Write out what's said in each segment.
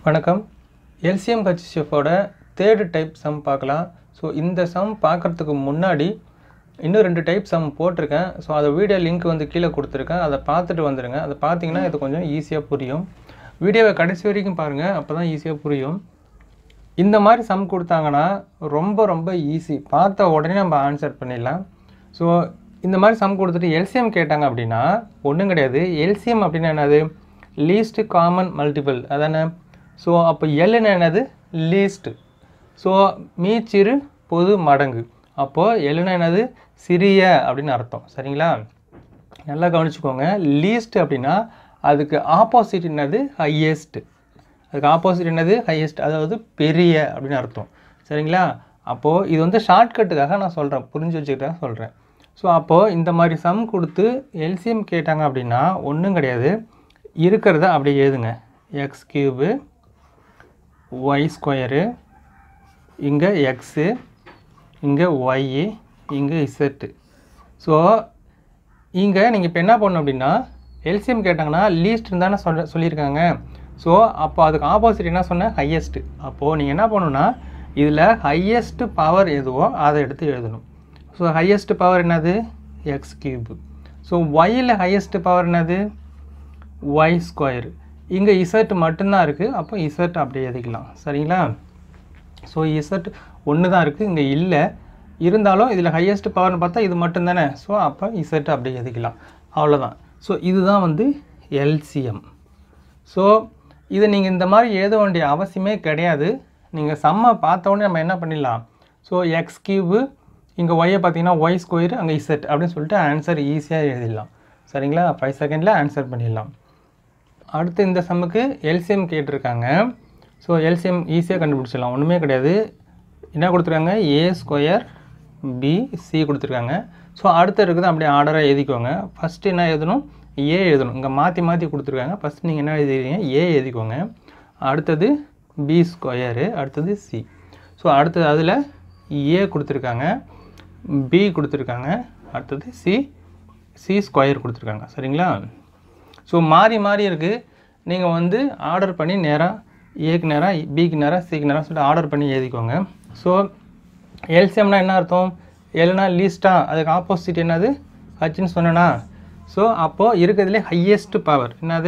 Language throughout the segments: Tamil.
வணக்கம் எல்சிஎம் ஹெச்சிஎஃபோட தேர்டு டைப் சம் பார்க்கலாம் ஸோ இந்த சம் பார்க்குறதுக்கு முன்னாடி இன்னும் ரெண்டு டைப் சம் போட்டிருக்கேன் ஸோ அதை வீடியோ லிங்க் வந்து கீழே கொடுத்துருக்கேன் அதை பார்த்துட்டு வந்துடுங்க அதை பார்த்தீங்கன்னா இது கொஞ்சம் ஈஸியாக புரியும் வீடியோவை கடைசி வரைக்கும் பாருங்கள் அப்போ தான் ஈஸியாக புரியும் இந்த மாதிரி சம் கொடுத்தாங்கன்னா ரொம்ப ரொம்ப ஈஸி பார்த்த உடனே நம்ம ஆன்சர் பண்ணிடலாம் ஸோ இந்த மாதிரி சம் கொடுத்துட்டு எல்சிஎம் கேட்டாங்க அப்படின்னா ஒன்றும் கிடையாது எல்சிஎம் அப்படின்னா என்னது லீஸ்ட் காமன் மல்டிபிள் அதானே ஸோ அப்போ எல்லுன்னு என்னது லீஸ்ட் ஸோ மீச்சிறு பொது மடங்கு அப்போது எல்லுன்னா என்னது சிறிய அப்படின்னு அர்த்தம் சரிங்களா நல்லா கவனிச்சுக்கோங்க லீஸ்ட் அப்படின்னா அதுக்கு ஆப்போசிட் என்னது ஹையஸ்ட் அதுக்கு ஆப்போசிட் என்னது ஹையஸ்ட் அதாவது பெரிய அப்படின்னு அர்த்தம் சரிங்களா அப்போது இது வந்து ஷார்ட்கட்டுக்காக நான் சொல்கிறேன் புரிஞ்சு வச்சுக்கிட்டாக சொல்கிறேன் ஸோ அப்போது இந்த மாதிரி சம் கொடுத்து எல்சிஎம் கேட்டாங்க அப்படின்னா ஒன்றும் கிடையாது இருக்கிறத அப்படியே எழுதுங்க எக்ஸ் கியூபு ஒய் ஸ்கொயரு இங்கே எக்ஸு இங்கே ஒய்யு இங்கே இசட்டு ஸோ இங்கே நீங்கள் இப்போ என்ன பண்ணணும் அப்படின்னா எல்சிஎம் கேட்டாங்கன்னா லீஸ்ட் தானே சொல்ல சொல்லியிருக்காங்க ஸோ அப்போ அதுக்கு ஆப்போசிட் என்ன சொன்னேன் ஹையஸ்ட்டு அப்போது நீங்கள் என்ன பண்ணணும்னா இதில் ஹையஸ்ட்டு பவர் எதுவோ அதை எடுத்து எழுதணும் ஸோ ஹையஸ்ட் பவர் என்னது எக்ஸ் கியூபு ஸோ ஒய்யில் ஹையஸ்ட் பவர் என்னது ஒய் ஸ்கொயர் இங்கே இசட் மட்டும்தான் இருக்குது அப்போ இசட் அப்படியே எழுதிக்கலாம் சரிங்களா ஸோ இசட் ஒன்று தான் இருக்குது இங்கே இல்லை இருந்தாலும் இதில் ஹையஸ்ட் பவர்னு பார்த்தா இது மட்டும் தானே ஸோ அப்போ இசட் அப்படியே எழுதிக்கலாம் அவ்வளோதான் ஸோ இதுதான் வந்து எல்சிஎம் ஸோ இதை நீங்கள் இந்த மாதிரி எழுத வேண்டிய அவசியமே கிடையாது நீங்கள் செம்ம பார்த்த உடனே நம்ம என்ன பண்ணிடலாம் ஸோ எக்ஸ் கியூபு இங்கே ஒய்யை பார்த்தீங்கன்னா ஒய் ஸ்கொயர் அங்கே இசட் அப்படின்னு சொல்லிட்டு ஆன்சர் ஈஸியாக எழுதிடலாம் சரிங்களா ஃபைவ் செகண்டில் ஆன்சர் பண்ணிடலாம் அடுத்து இந்த சம்முக்கு எல்சிஎம் கேட்டிருக்காங்க ஸோ எல்சிஎம் ஈஸியாக கண்டுபிடிச்சிடலாம் ஒன்றுமே கிடையாது என்ன கொடுத்துருக்காங்க ஏ ஸ்கொயர் பி சி கொடுத்துருக்காங்க ஸோ அடுத்து இருக்குது அப்படியே ஆர்டராக எழுதிக்கோங்க ஃபஸ்ட்டு என்ன எழுதணும் ஏ எழுதணும் இங்கே மாற்றி மாற்றி கொடுத்துருக்காங்க ஃபஸ்ட் நீங்கள் என்ன எழுதிக்கிறீங்க ஏ எழுதிக்கோங்க அடுத்தது பி ஸ்கொயரு அடுத்தது சி ஸோ அடுத்தது அதில் ஏ கொடுத்துருக்காங்க பி கொடுத்துருக்காங்க அடுத்தது சி சி ஸ்கொயர் கொடுத்துருக்காங்க சரிங்களா ஸோ மாறி மாறி இருக்குது நீங்கள் வந்து ஆர்டர் பண்ணி நேராக ஏக்கு நேராக பிக்கு நேராக சிக்கு நேராக சொல்லிட்டு ஆர்டர் பண்ணி எழுதிக்கோங்க ஸோ எல்சிஎம்னா என்ன அர்த்தம் எல்னா லீஸ்டா அதுக்கு ஆப்போசிட் என்னது ஹச்னு சொன்னேன்னா ஸோ அப்போது இருக்கிறதுலே ஹையஸ்ட் பவர் என்னது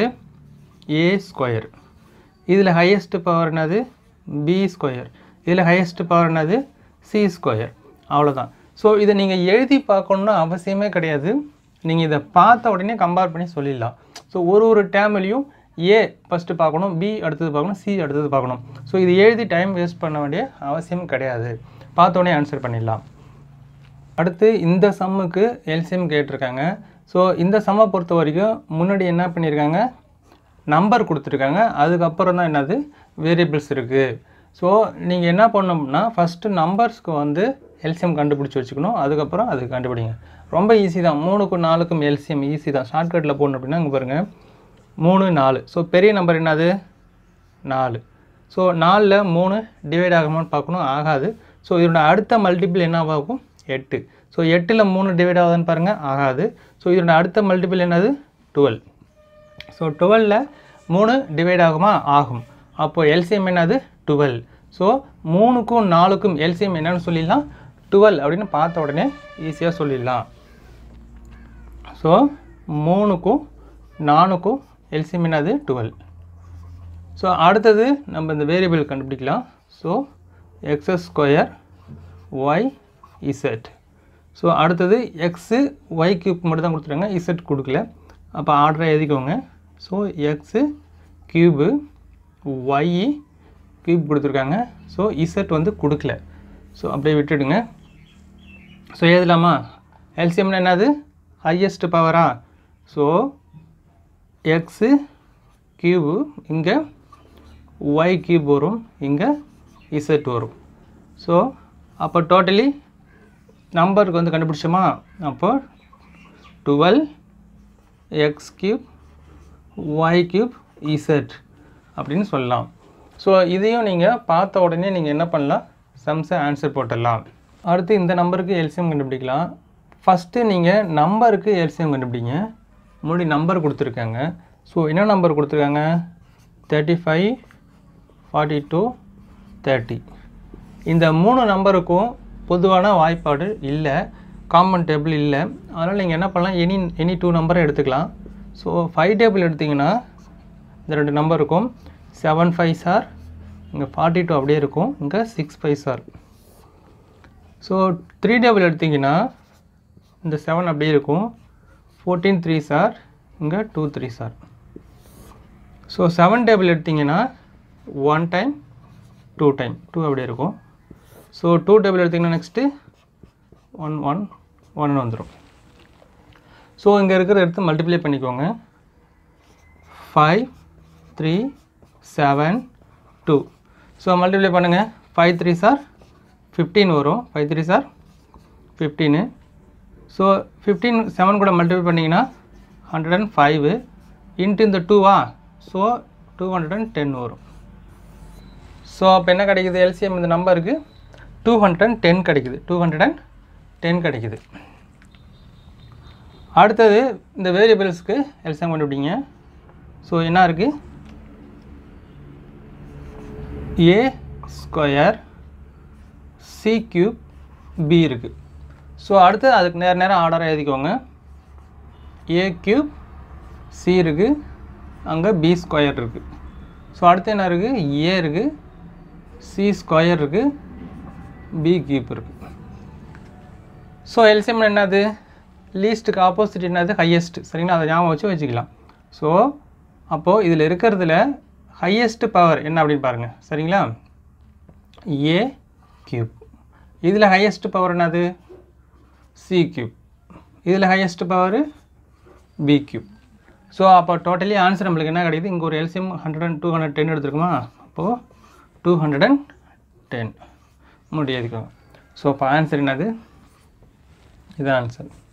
ஏ ஸ்கொயர் இதில் ஹையஸ்ட் பவர் என்னது பி ஸ்கொயர் இதில் ஹையஸ்ட் பவர் என்னது சி ஸ்கொயர் அவ்வளோதான் ஸோ இதை நீங்கள் எழுதி பார்க்கணுன்னு அவசியமே கிடையாது நீங்கள் இதை பார்த்த உடனே கம்பேர் பண்ணி சொல்லிடலாம் ஸோ ஒரு ஒரு டேம்லையும் ஏ ஃபஸ்ட்டு பார்க்கணும் பி அடுத்தது பார்க்கணும் சி அடுத்தது பார்க்கணும் ஸோ இது எழுதி டைம் வேஸ்ட் பண்ண வேண்டிய அவசியம் கிடையாது பார்த்த உடனே ஆன்சர் பண்ணிடலாம் அடுத்து இந்த சம்முக்கு எல்சிஎம் கேட்டிருக்காங்க ஸோ இந்த சம்மை பொறுத்த வரைக்கும் முன்னாடி என்ன பண்ணியிருக்காங்க நம்பர் கொடுத்துருக்காங்க அதுக்கப்புறம் தான் என்னது வேரியபிள்ஸ் இருக்குது ஸோ நீங்கள் என்ன பண்ணணும்னா ஃபஸ்ட்டு நம்பர்ஸ்க்கு வந்து எல்சிஎம் கண்டுபிடிச்சி வச்சுக்கணும் அதுக்கப்புறம் அது கண்டுபிடிங்க ரொம்ப ஈஸி தான் மூணுக்கும் நாலுக்கும் எல்சிஎம் ஈஸி தான் ஷார்ட்கட்டில் போடணும் அப்படின்னா இங்கே பாருங்கள் மூணு நாலு ஸோ பெரிய நம்பர் என்னது நாலு ஸோ நாலில் மூணு டிவைட் ஆகுமான்னு பார்க்கணும் ஆகாது ஸோ இதோட அடுத்த மல்டிபிள் என்னவாகும் எட்டு ஸோ எட்டில் மூணு டிவைட் ஆகுதுன்னு பாருங்கள் ஆகாது ஸோ இதோட அடுத்த மல்டிபிள் என்னது டுவெல் ஸோ டுவெலில் மூணு டிவைட் ஆகுமா ஆகும் அப்போது எல்சிஎம் என்னது டுவெல் ஸோ மூணுக்கும் நாலுக்கும் எல்சிஎம் என்னன்னு சொல்லிடலாம் டுவெல் அப்படின்னு பார்த்த உடனே ஈஸியாக சொல்லிடலாம் ஸோ மூணுக்கும் நாலுக்கும் எல்சிஎம் என்னது டுவெல் ஸோ அடுத்தது நம்ம இந்த வேரியபிள் கண்டுபிடிக்கலாம் so x's square y z so அடுத்தது எக்ஸு ஒய் கியூப் மட்டும் தான் கொடுத்துருக்காங்க இசட் கொடுக்கல அப்போ ஆர்டரை எழுதிக்கோங்க so x cube y cube கொடுத்துருக்காங்க ஸோ இசட் வந்து கொடுக்கல ஸோ அப்படியே விட்டுடுங்க ஸோ எழுதலாமா எல்சிஎம்னா என்னது ஹையஸ்ட் பவரா ஸோ எக்ஸு கியூபு இங்கே ஒய் கியூப் வரும் இங்கே இசட் வரும் ஸோ அப்போ டோட்டலி நம்பருக்கு வந்து கண்டுபிடிச்சோமா அப்போ twelve x cube y cube z அப்படின்னு சொல்லலாம் ஸோ இதையும் நீங்கள் பார்த்த உடனே நீங்கள் என்ன பண்ணலாம் சம்ஸை ஆன்சர் போட்டுடலாம் அடுத்து இந்த நம்பருக்கு எல்சிஎம் கண்டுபிடிக்கலாம் ஃபஸ்ட்டு நீங்கள் நம்பருக்கு எல்சிஎம் கண்டுபிடிங்க முன்னாடி நம்பர் கொடுத்துருக்காங்க ஸோ என்ன நம்பர் கொடுத்துருக்காங்க thirty five forty two thirty இந்த மூணு நம்பருக்கும் பொதுவான வாய்ப்பாடு இல்லை காமன் டேபிள் இல்லை அதனால் நீங்கள் என்ன பண்ணலாம் எனி எனி டூ நம்பரை எடுத்துக்கலாம் ஸோ ஃபைவ் டேபிள் எடுத்திங்கன்னா இந்த ரெண்டு நம்பர் இருக்கும் செவன் ஃபைவ் சார் இங்கே ஃபார்ட்டி டூ அப்படியே இருக்கும் இங்கே சிக்ஸ் ஃபைவ் சார் ஸோ த்ரீ டேபிள் எடுத்திங்கன்னா இந்த செவன் அப்படியே இருக்கும் ஃபோர்டீன் த்ரீ சார் இங்கே டூ த்ரீ சார் ஸோ செவன் டேபிள் எடுத்திங்கன்னா one time two time two அப்படியே இருக்கும் ஸோ டூ டேபிள் எடுத்திங்கன்னா நெக்ஸ்ட்டு ஒன் ஒன் ஒன் வந்துடும் ஸோ இங்கே இருக்கிற எடுத்து மல்டிப்ளை பண்ணிக்கோங்க five three seven two so multiply பண்ணுங்கள் ஃபைவ் த்ரீ சார் ஃபிஃப்டீன் வரும் ஃபைவ் த்ரீ சார் ஃபிஃப்டீனு ஸோ ஃபிஃப்டீன் செவன் கூட மல்டிப்ளை பண்ணிங்கன்னா ஹண்ட்ரட் அண்ட் ஃபைவு இன்ட்டு இந்த டூவா so two hundred and ten வரும் ஸோ அப்போ என்ன கிடைக்குது எல்சிஎம் இந்த நம்பருக்கு டூ ஹண்ட்ரட் அண்ட் டென் கிடைக்குது டூ ஹண்ட்ரட் அண்ட் டென் கிடைக்குது அடுத்தது இந்த வேரியபிள்ஸ்க்கு எல்சிஎம் கண்டுபிடிங்க ஸோ என்ன இருக்குது a square c cube b இருக்குது ஸோ அடுத்து அதுக்கு நேர நேரம் ஆர்டராக எழுதிக்கோங்க ஏ கியூப் சி இருக்குது அங்கே பி ஸ்கொயர் இருக்குது ஸோ அடுத்து என்ன இருக்குது ஏ இருக்குது சி ஸ்கொயர் இருக்குது பி கியூப் இருக்குது ஸோ எல்சிஎம் என்னது லீஸ்ட்டுக்கு ஆப்போசிட் என்னது ஹையஸ்ட் சரிங்களா அதை ஞாபகம் வச்சு வச்சுக்கலாம் ஸோ அப்போது இதில் இருக்கிறதுல ஹையஸ்ட் பவர் என்ன அப்படின்னு பாருங்கள் சரிங்களா ஏ கியூப் இதில் ஹையஸ்ட் பவர் என்னது சி கியூப் இதில் highest power B cube so அப்போ டோட்டலி ஆன்சர் நம்மளுக்கு என்ன கிடைக்குது இங்கே ஒரு LCM hundred and two hundred ten எடுத்துருக்குமா அப்போது டூ ஹண்ட்ரட் அண்ட் டென் முடியாதுக்கோங்க ஸோ இப்போ ஆன்சர் என்னது இது ஆன்சர்